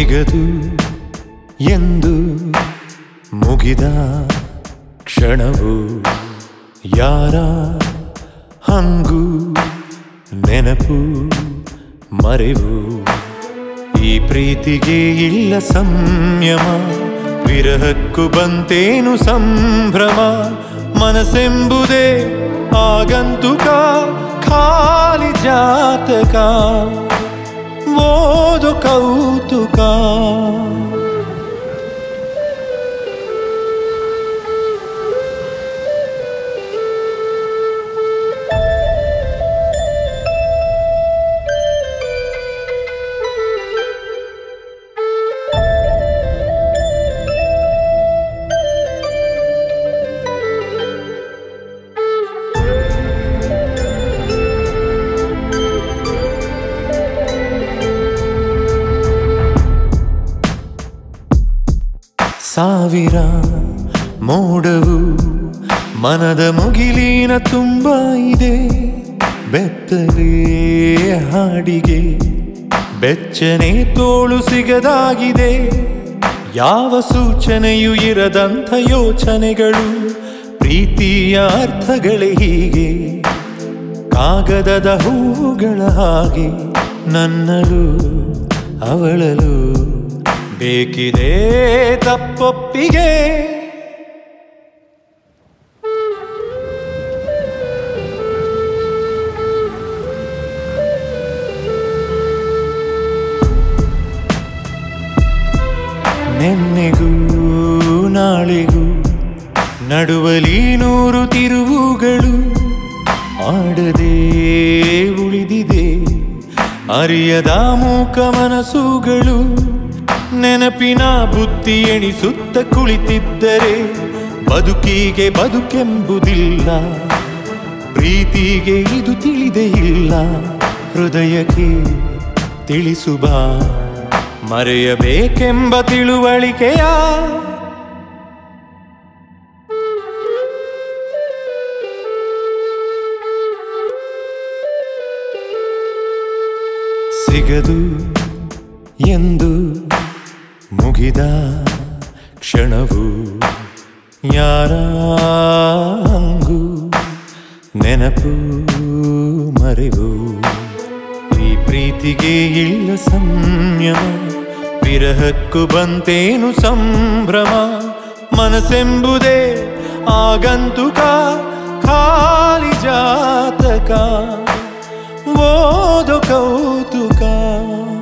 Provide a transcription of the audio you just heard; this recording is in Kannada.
ಸಿಗದು ಎಂದು ಮುಗಿದ ಕ್ಷಣವು ಯಾರ ಹಂಗು ನೆನಪು ಮರೆವು ಈ ಪ್ರೀತಿಗೆ ಇಲ್ಲ ಸಂಯಮ ವಿರಹಕ್ಕೂ ಬಂತೇನು ಸಂಭ್ರಮ ಮನಸ್ಸೆಂಬುದೇ ಆಗಂತುಕ ಖಾಲಿ ಜಾತಕ ಓದು ಕೌತುಕ ಸಾವಿರ ಮೋಡವು ಮನದ ಮುಗಿಲಿನ ತುಂಬ ಇದೆ ಬೆತ್ತಲೇ ಹಾಡಿಗೆ ಬೆಚ್ಚನೆ ತೋಳು ಸಿಗದಾಗಿದೆ ಯಾವ ಸೂಚನೆಯೂ ಇರದಂಥ ಯೋಚನೆಗಳು ಪ್ರೀತಿಯ ಅರ್ಥಗಳೇ ಹೀಗೆ ಕಾಗದದ ಹೂಗಳ ಹಾಗೆ ನನ್ನಲು ಅವಳಲು ಬೇಕಿದೆ ತಪ್ಪೊಪ್ಪಿಗೆ ನೆನ್ನೆಗೂ ನಾಳೆಗೂ ನಡುವಲಿ ನೂರು ತಿರುವುಗಳು ಆಡದೆ ಉಳಿದಿದೆ ಅರಿಯದ ಮೂಕ ಮನಸ್ಸುಗಳು ನೆನಪಿನ ಬುದ್ಧಿ ಎಣಿಸುತ್ತ ಕುಳಿತಿದ್ದರೆ ಬದುಕಿಗೆ ಬದುಕೆಂಬುದಿಲ್ಲ ಪ್ರೀತಿಗೆ ಇದು ತಿಳಿದೇ ಇಲ್ಲ ಹೃದಯಕ್ಕೆ ತಿಳಿಸುಬ ಮರೆಯಬೇಕೆಂಬ ತಿಳುವಳಿಕೆಯ ಸಿಗದು ಎಂದು ಮುಗಿದ ಕ್ಷಣವು ಯಾರ ಹಂಗು ನೆನಪು ಮರೆವು ಈ ಪ್ರೀತಿಗೆ ಇಲ್ಲ ಸಂಯಮ ವಿರಹಕ್ಕೂ ಬಂತೇನು ಸಂಭ್ರಮ ಮನಸ್ಸೆಂಬುದೇ ಆಗಂತುಕ ಖಾಲಿ ಜಾತಕ ಓದು ಕೌತುಕ